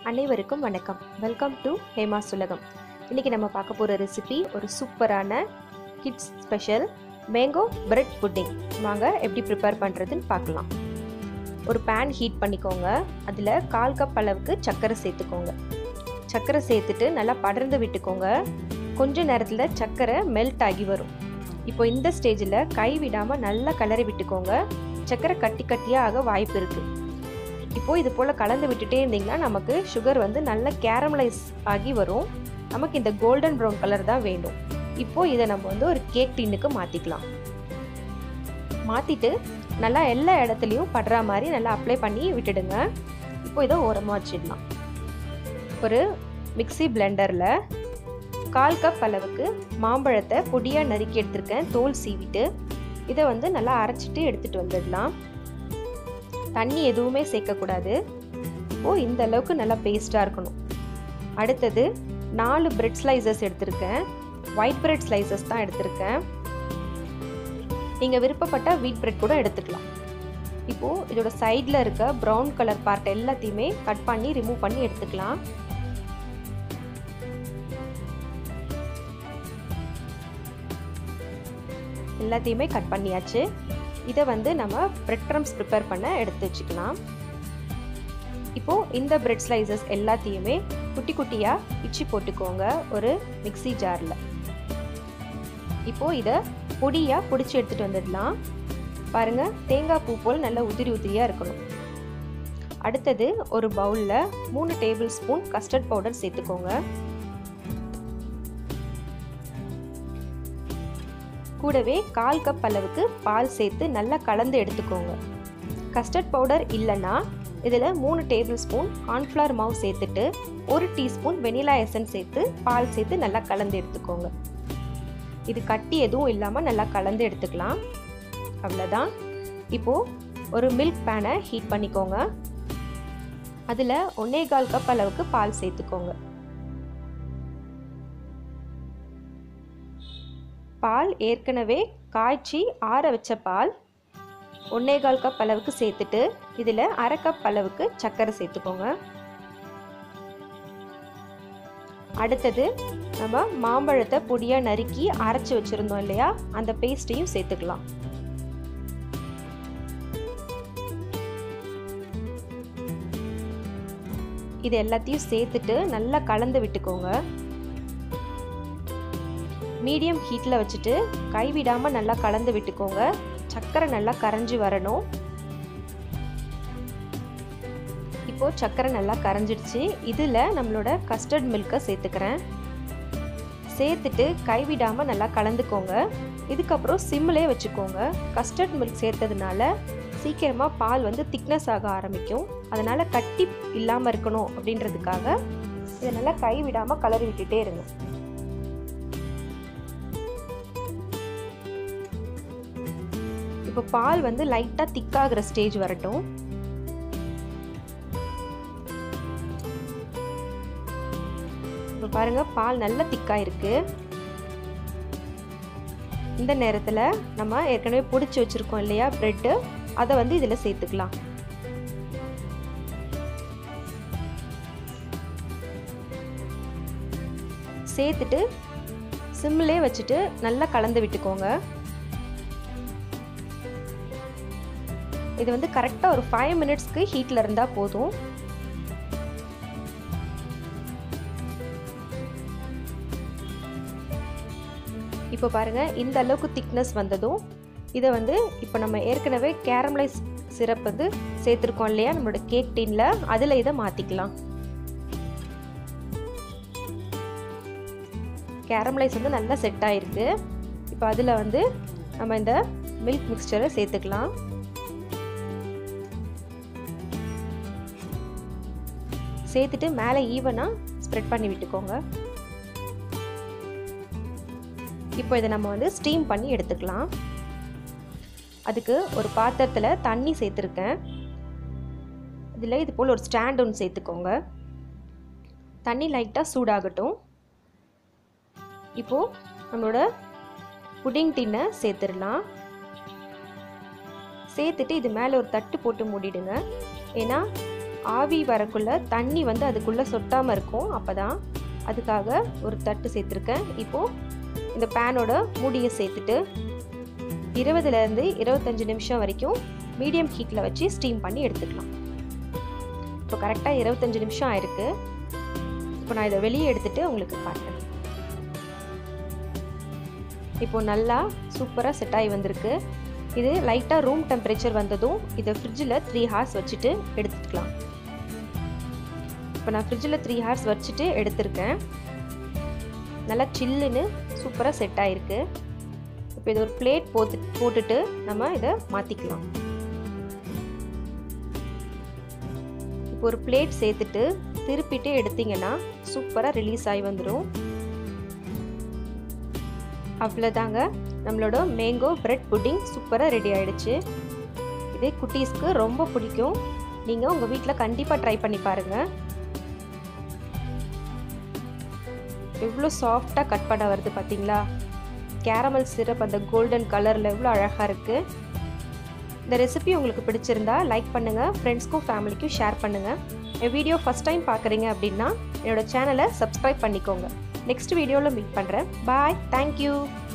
அனைவருக்கும் வணக்கம் welcome to Hema சுலகம் இன்றைக்கி நம்ம பார்க்க போகிற ரெசிபி ஒரு சூப்பரான kids special mango bread pudding வாங்க எப்படி ப்ரிப்பேர் பண்ணுறதுன்னு பார்க்கலாம் ஒரு பேன் ஹீட் பண்ணிக்கோங்க அதில் கால் கப் அளவுக்கு சர்க்கரை சேர்த்துக்கோங்க சர்க்கரை சேர்த்துட்டு நல்லா படர்ந்து விட்டுக்கோங்க கொஞ்ச நேரத்தில் சர்க்கரை மெல்ட் ஆகி வரும் இப்போ இந்த ஸ்டேஜில் கை விடாமல் நல்லா கலரி விட்டுக்கோங்க சர்க்கரை கட்டி கட்டியாக ஆக வாய்ப்பு இருக்குது இப்போது இது போல் கலந்து விட்டுட்டே இருந்தீங்கன்னா நமக்கு சுகர் வந்து நல்லா கேரமலைஸ் ஆகி வரும் நமக்கு இந்த கோல்டன் ப்ரௌன் கலர் தான் வேண்டும் இப்போது இதை நம்ம வந்து ஒரு கேக் டின்னுக்கு மாற்றிக்கலாம் மாற்றிட்டு நல்லா எல்லா இடத்துலையும் படுற மாதிரி நல்லா அப்ளை பண்ணி விட்டுடுங்க இப்போ இதை ஓரமாக வச்சிடலாம் ஒரு மிக்சி பிளெண்டரில் கால் கப் அளவுக்கு மாம்பழத்தை பொடியாக நறுக்கி எடுத்திருக்கேன் தோல் சீவிட்டு இதை வந்து நல்லா அரைச்சிட்டு எடுத்துகிட்டு வந்துடலாம் தண்ணி எதுவுமே சேர்க்கக்கூடாது இப்போது இந்த அளவுக்கு நல்லா பேஸ்ட்டாக இருக்கணும் அடுத்தது நாலு பிரெட் ஸ்லைசஸ் எடுத்திருக்கேன் ஒயிட் பிரெட் ஸ்லைசஸ் தான் எடுத்திருக்கேன் நீங்கள் விருப்பப்பட்ட வீட் பிரெட் கூட எடுத்துக்கலாம் இப்போது இதோட சைடில் இருக்க ப்ரௌன் கலர் பார்ட் எல்லாத்தையுமே கட் பண்ணி ரிமூவ் பண்ணி எடுத்துக்கலாம் எல்லாத்தையுமே கட் பண்ணியாச்சு இதை வந்து நம்ம பிரெட் க்ரம்ஸ் ப்ரிப்பேர் பண்ண எடுத்து வச்சுக்கலாம் இப்போது இந்த பிரெட் ஸ்லைசஸ் எல்லாத்தையுமே குட்டி குட்டியாக பிச்சு போட்டுக்கோங்க ஒரு மிக்சி ஜாரில் இப்போது இதை பொடியாக பிடிச்சி எடுத்துகிட்டு வந்துடலாம் பாருங்கள் தேங்காய் பூ போல் நல்லா உதிரி உதிரியாக இருக்கணும் அடுத்தது ஒரு பவுலில் மூணு டேபிள் ஸ்பூன் கஸ்டர்ட் பவுடர் சேர்த்துக்கோங்க கூடவே கால் கப் அளவுக்கு பால் சேர்த்து நல்லா கலந்து எடுத்துக்கோங்க கஸ்டர்ட் பவுடர் இல்லைன்னா இதில் மூணு டேபிள் ஸ்பூன் கார்ன்ஃப்ளவர் மாவு சேர்த்துட்டு ஒரு டீஸ்பூன் வெனிலா எசன்ஸ் சேர்த்து பால் சேர்த்து நல்லா கலந்து எடுத்துக்கோங்க இது கட்டி எதுவும் இல்லாமல் நல்லா கலந்து எடுத்துக்கலாம் அவ்வளோதான் இப்போது ஒரு மில்க் பேனை ஹீட் பண்ணிக்கோங்க அதில் ஒன்னே கால் கப் அளவுக்கு பால் சேர்த்துக்கோங்க பால் ஏற்கனவே காய்ச்சி ஆற வச்ச பால் ஒன்னே கால் கப் அளவுக்கு சேர்த்துட்டு இதில் அரை கப் அளவுக்கு சர்க்கரை சேர்த்துக்கோங்க அடுத்தது நம்ம மாம்பழத்தை பொடியாக நறுக்கி அரைச்சி வச்சுருந்தோம் இல்லையா அந்த பேஸ்ட்டையும் சேர்த்துக்கலாம் இது எல்லாத்தையும் சேர்த்துட்டு நல்லா கலந்து விட்டுக்கோங்க மீடியம் ஹீட்டில் வச்சுட்டு கைவிடாமல் நல்லா கலந்து விட்டுக்கோங்க சர்க்கரை நல்லா கரைஞ்சி வரணும் இப்போது சர்க்கரை நல்லா கரைஞ்சிடுச்சு இதில் நம்மளோட கஸ்டர்ட் மில்கை சேர்த்துக்கிறேன் சேர்த்துட்டு கைவிடாமல் நல்லா கலந்துக்கோங்க இதுக்கப்புறம் சிம்மிலே வச்சுக்கோங்க கஸ்டர்ட் மில்க் சேர்த்ததுனால சீக்கிரமாக பால் வந்து திக்னஸ் ஆக ஆரம்பிக்கும் அதனால் கட்டி இல்லாமல் இருக்கணும் அப்படின்றதுக்காக இதை நல்லா கைவிடாமல் கலரி விட்டுட்டே இருங்க இப்போ பால் வந்து லைட்டாக திக்காகிற ஸ்டேஜ் வரட்டும் இப்போ பாருங்கள் பால் நல்லா திக்காக இருக்கு இந்த நேரத்தில் நம்ம ஏற்கனவே பிடிச்சி வச்சுருக்கோம் இல்லையா ப்ரெட்டு அதை வந்து இதில் சேர்த்துக்கலாம் சேர்த்துட்டு சிம்மிலே வச்சுட்டு நல்லா கலந்து விட்டுக்கோங்க இது வந்து கரெக்டாக ஒரு ஃபைவ் மினிட்ஸ்க்கு ஹீட்டில் இருந்தால் போதும் இப்போ பாருங்கள் இந்த அளவுக்கு திக்னஸ் வந்ததும் இதை வந்து இப்போ நம்ம ஏற்கனவே கேரமலைஸ் சிரப் வந்து சேர்த்துருக்கோம் இல்லையா நம்மளோட கேக் டீனில் அதில் இதை மாற்றிக்கலாம் கேரமலைஸ் வந்து நல்லா செட் ஆகிருக்கு இப்போ அதில் வந்து நம்ம இந்த மில்க் மிக்சரை சேர்த்துக்கலாம் சேர்த்துட்டு மேலே ஈவனாக ஸ்ப்ரெட் பண்ணி விட்டுக்கோங்க இப்போ இதை நம்ம வந்து ஸ்டீம் பண்ணி எடுத்துக்கலாம் அதுக்கு ஒரு பாத்திரத்தில் தண்ணி சேர்த்துருக்கேன் இதில் இது போல் ஒரு ஸ்டாண்ட் ஒன்று சேர்த்துக்கோங்க தண்ணி லைட்டாக சூடாகட்டும் இப்போது நம்மளோட புடிங் டின்னை சேர்த்துடலாம் சேர்த்துட்டு இது மேலே ஒரு தட்டு போட்டு மூடிடுங்க ஏன்னா ஆவி வரக்குள்ள தண்ணி வந்து அதுக்குள்ளே சொட்டாமல் இருக்கும் அப்போ தான் அதுக்காக ஒரு தட்டு சேர்த்துருக்கேன் இப்போது இந்த பேனோட மூடியை சேர்த்துட்டு இருபதுலேருந்து இருபத்தஞ்சி நிமிஷம் வரைக்கும் மீடியம் ஹீட்டில் வச்சு ஸ்டீம் பண்ணி எடுத்துக்கலாம் இப்போ கரெக்டாக இருபத்தஞ்சி நிமிஷம் ஆயிருக்கு இப்போ நான் இதை வெளியே எடுத்துகிட்டு உங்களுக்கு காட்டுறேன் இப்போ நல்லா சூப்பராக செட் ஆகி வந்திருக்கு இது லைட்டாக ரூம் டெம்பரேச்சர் வந்ததும் இதை ஃப்ரிட்ஜில் த்ரீ ஹார்ஸ் வச்சுட்டு எடுத்துக்கலாம் இப்போ நான் ஃப்ரிட்ஜில் த்ரீ ஹார்ஸ் வச்சுட்டு எடுத்திருக்கேன் நல்லா சில்லுன்னு சூப்பராக செட் ஆகிருக்கு இப்போ இது ஒரு பிளேட் போட்டு போட்டுட்டு நம்ம இதை மாற்றிக்கலாம் இப்போ ஒரு பிளேட் சேர்த்துட்டு திருப்பிட்டு எடுத்திங்கன்னா சூப்பராக ரிலீஸ் ஆகி வந்துடும் அவ்வளோதாங்க நம்மளோட மேங்கோ பிரெட் புட்டிங் சூப்பராக ரெடி ஆகிடுச்சு இது குட்டீஸ்க்கு ரொம்ப பிடிக்கும் நீங்கள் உங்கள் வீட்டில் கண்டிப்பாக ட்ரை பண்ணி பாருங்கள் எவ்வளோ சாஃப்டாக கட் பண்ண வருது பார்த்தீங்களா கேரமல் சிரப் அந்த கோல்டன் கலரில் எவ்வளோ அழகாக இருக்குது இந்த ரெசிபி உங்களுக்கு பிடிச்சிருந்தா லைக் பண்ணுங்கள் ஃப்ரெண்ட்ஸ்க்கும் ஃபேமிலிக்கும் ஷேர் பண்ணுங்கள் என் வீடியோ ஃபஸ்ட் டைம் பார்க்குறீங்க அப்படின்னா என்னோடய சேனலை சப்ஸ்கிரைப் பண்ணிக்கோங்க நெக்ஸ்ட் வீடியோவில் மீட் பண்ணுறேன் பாய் தேங்க்யூ